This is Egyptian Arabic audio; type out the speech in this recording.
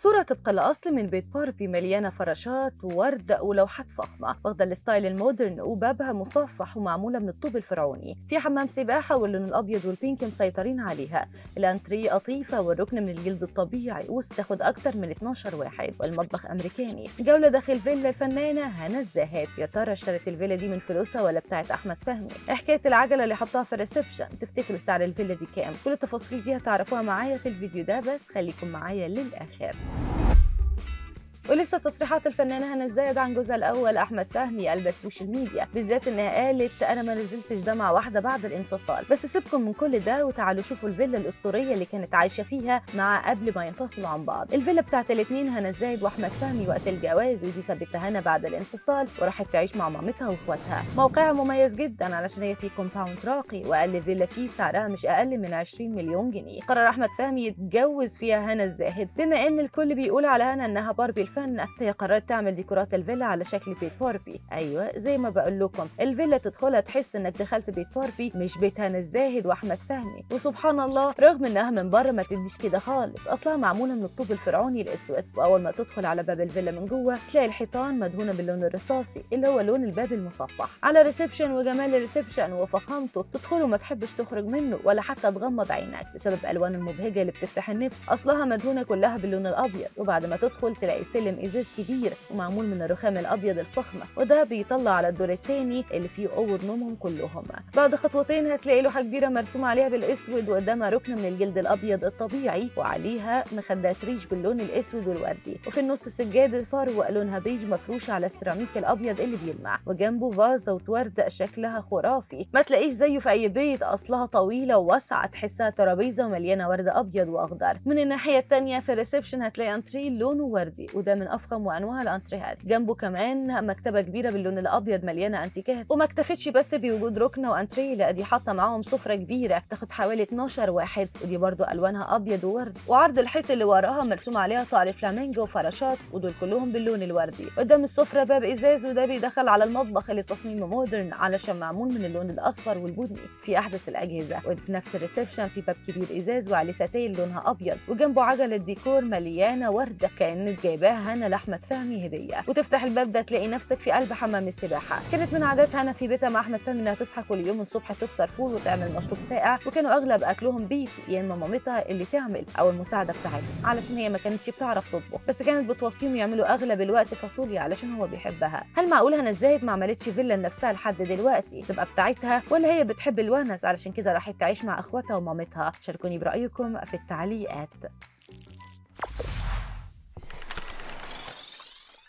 صورة طبق الأصل من بيت باربي مليانة فراشات وورد ولوحات فخمة واخدة الستايل المودرن وبابها مصفح ومعمولة من الطوب الفرعوني في حمام سباحة واللون الأبيض والبينك مسيطرين عليها الأنتريه قطيفة والركن من الجلد الطبيعي وتاخد أكتر من 12 واحد والمطبخ أمريكاني جولة داخل فيلا الفنانة هنا الزاهد يا ترى اشترت الفيلا دي من فلوسها ولا بتاعت أحمد فهمي حكاية العجلة اللي حطها في الريسبشن تفتكروا سعر الفيلا دي كام كل التفاصيل دي هتعرفوها معايا في الفيديو ده بس خليكم معايا للآخر ولسه تصريحات الفنانه هنا الزايد عن جوزها الاول احمد فهمي قلب السوشيال ميديا بالذات انها قالت انا ما نزلتش دمعه واحده بعد الانفصال بس سيبكم من كل ده وتعالوا شوفوا الفيلا الاسطوريه اللي كانت عايشه فيها مع قبل ما ينفصلوا عن بعض الفيلا بتاعت الاثنين هنا الزايد واحمد فهمي وقت الجواز ودي سابتها هنا بعد الانفصال وراحت تعيش مع مامتها واخواتها موقعها مميز جدا علشان هي في كومباوند راقي واقل فيلا فيه سعرها مش اقل من 20 مليون جنيه قرر احمد فهمي يتجوز فيها هنا الزاهد بما ان الكل بيقول على هنا انها باربي الفن هي قررت تعمل ديكورات الفيلا على شكل بيت باربي ايوه زي ما بقول لكم الفيلا تدخلها تحس انك دخلت بيت باربي مش بيت هنا الزاهد واحمد فهمي وسبحان الله رغم انها من بره ما تديش كده خالص اصلها معموله من الطوب الفرعوني الاسود واول ما تدخل على باب الفيلا من جوه تلاقي الحيطان مدهونه باللون الرصاصي اللي هو لون الباب المصفح على ريسبشن وجمال الريسبشن وفخامته تدخل وما تحبش تخرج منه ولا حتى تغمض عينك بسبب الوان المبهجه اللي بتفتح النفس اصلها مدهونه كلها باللون الابيض وبعد ما تدخل تلاقي سلم ازاز كبير ومعمول من الرخام الابيض الفخمه وده بيطلع على الدور الثاني اللي فيه اوض نومهم كلهم بعد خطوتين هتلاقي لوحه كبيره مرسومه عليها بالاسود وقدامها ركن من الجلد الابيض الطبيعي وعليها مخدات ريش باللون الاسود والوردي وفي النص سجاده فرو لونها بيج مفروشه على السيراميك الابيض اللي بيلمع وجنبه فازه ورد شكلها خرافي ما تلاقيش زيه في اي بيت اصلها طويله وواسعه تحسها ترابيزه ومليانه ورد ابيض واخضر من الناحيه الثانيه في الريسبشن هتلاقي انتريه لونه وردي وده من افخم وانواع الانتريهات جنبه كمان مكتبه كبيره باللون الابيض مليانه انتيكات وما اكتفتش بس بوجود ركنه وانتريه لا دي حاطه معاهم سفره كبيره تاخد حوالي 12 واحد ودي برضو الوانها ابيض وورد وعرض الحيط اللي وراها مرسوم عليها طائر فلامينجو وفراشات ودول كلهم باللون الوردي قدام السفره باب ازاز وده بيدخل على المطبخ اللي تصميمه مودرن علشان معمول من اللون الاصفر والبني في احدث الاجهزه وفي نفس الريسبشن في باب كبير ازاز وعليه ستاير لونها ابيض وجنبه عجله ديكور مليانه ورده كانك جايباها هنا لاحمد فهمي هديه وتفتح الباب ده تلاقي نفسك في قلب حمام السباحه كانت من عادات هنا في بيتها مع احمد فهمي انها تصحى كل يوم الصبح تفطر فول وتعمل مشروب ساقع وكانوا اغلب اكلهم بيتي يا اما مامتها اللي تعمل او المساعده بتاعتها علشان هي ما كانتش بتعرف تطبخ بس كانت بتوصيهم يعملوا اغلب الوقت فاصوليا علشان هو بيحبها هل معقول هنا الزاهد ما عملتش فيلا لنفسها لحد دلوقتي تبقى بتاعتها ولا هي بتحب الونس علشان كده راحت تعيش مع اخواتها ومامتها شاركوني برايكم في التعليقات